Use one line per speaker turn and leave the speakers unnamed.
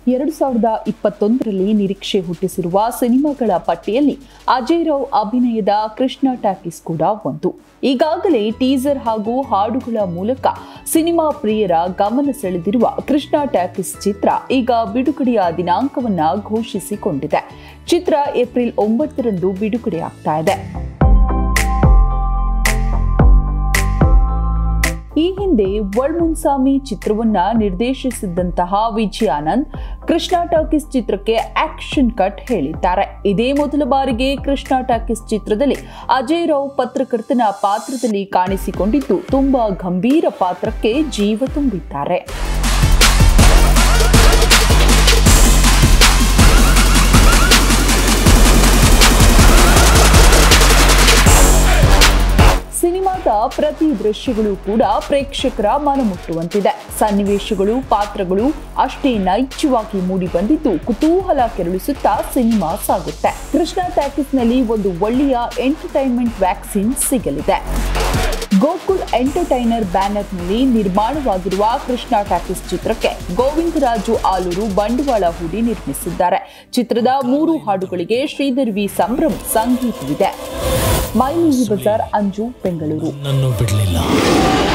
ಎರಡು ಸಾವಿರದ ಇಪ್ಪತ್ತೊಂದರಲ್ಲಿ ನಿರೀಕ್ಷೆ ಹುಟ್ಟಿಸಿರುವ ಸಿನಿಮಾಗಳ ಪಟ್ಟಿಯಲ್ಲಿ ಅಜಯ್ ರಾವ್ ಅಭಿನಯದ ಕೃಷ್ಣ ಟ್ಯಾಕಿಸ್ ಕೂಡ ಒಂದು ಈಗಾಗಲೇ ಟೀಸರ್ ಹಾಗೂ ಹಾಡುಗಳ ಮೂಲಕ ಸಿನಿಮಾ ಪ್ರಿಯರ ಗಮನ ಸೆಳೆದಿರುವ ಕೃಷ್ಣ ಟ್ಯಾಕಿಸ್ ಚಿತ್ರ ಈಗ ಬಿಡುಗಡೆಯ ದಿನಾಂಕವನ್ನ ಘೋಷಿಸಿಕೊಂಡಿದೆ ಚಿತ್ರ ಏಪ್ರಿಲ್ ಒಂಬತ್ತರಂದು ಬಿಡುಗಡೆಯಾಗ್ತಾ ಇದೆ ಈ ಹಿಂದೆ ವರ್ಲ್ಡ್ ಚಿತ್ರವನ್ನ ನಿರ್ದೇಶಿಸಿದ್ದಂತಹ ವಿಜಯ್ ಆನಂದ್ ಕೃಷ್ಣ ಟಾಕೀಸ್ ಚಿತ್ರಕ್ಕೆ ಆಕ್ಷನ್ ಕಟ್ ಹೇಳಿದ್ದಾರೆ ಇದೇ ಮೊದಲ ಬಾರಿಗೆ ಕೃಷ್ಣ ಟಾಕೀಸ್ ಚಿತ್ರದಲ್ಲಿ ಅಜಯ್ ರಾವ್ ಪತ್ರಕರ್ತನ ಪಾತ್ರದಲ್ಲಿ ಕಾಣಿಸಿಕೊಂಡಿದ್ದು ತುಂಬಾ ಗಂಭೀರ ಪಾತ್ರಕ್ಕೆ ಜೀವ ತುಂಬಿದ್ದಾರೆ ಸಿನಿಮಾದ ಪ್ರತಿ ದೃಶ್ಯಗಳು ಕೂಡ ಪ್ರೇಕ್ಷಕರ ಮನಮುಟ್ಟುವಂತಿದೆ ಸನ್ನಿವೇಶಗಳು ಪಾತ್ರಗಳು ಅಷ್ಟೇ ನೈಜವಾಗಿ ಮೂಡಿ ಬಂದಿದ್ದು ಕುತೂಹಲ ಕೆರಳಿಸುತ್ತಾ ಸಿನಿಮಾ ಸಾಗುತ್ತೆ ಕೃಷ್ಣ ಟ್ಯಾಕಿಸ್ನಲ್ಲಿ ಒಂದು ಒಳ್ಳೆಯ ಎಂಟರ್ಟೈನ್ಮೆಂಟ್ ವ್ಯಾಕ್ಸಿನ್ ಸಿಗಲಿದೆ ಗೋಕುಲ್ ಎಂಟರ್ಟೈನರ್ ಬ್ಯಾನರ್ನಲ್ಲಿ ನಿರ್ಮಾಣವಾಗಿರುವ ಕೃಷ್ಣ ಟಾಕೀಸ್ ಚಿತ್ರಕ್ಕೆ ಗೋವಿಂದರಾಜು ಆಲೂರು ಬಂಡವಾಳ ಹೂಡಿ ನಿರ್ಮಿಸಿದ್ದಾರೆ ಚಿತ್ರದ ಮೂರು ಹಾಡುಗಳಿಗೆ ಶ್ರೀಧರ್ ವಿ ಸಂಭ್ರಮ್ ಸಂಗೀತವಿದೆ ಮೈಲಿಂಗಿ ಬಜಾರ್ ಅಂಜು ಬೆಂಗಳೂರು
ನನ್ನನ್ನು ಬಿಡಲಿಲ್ಲ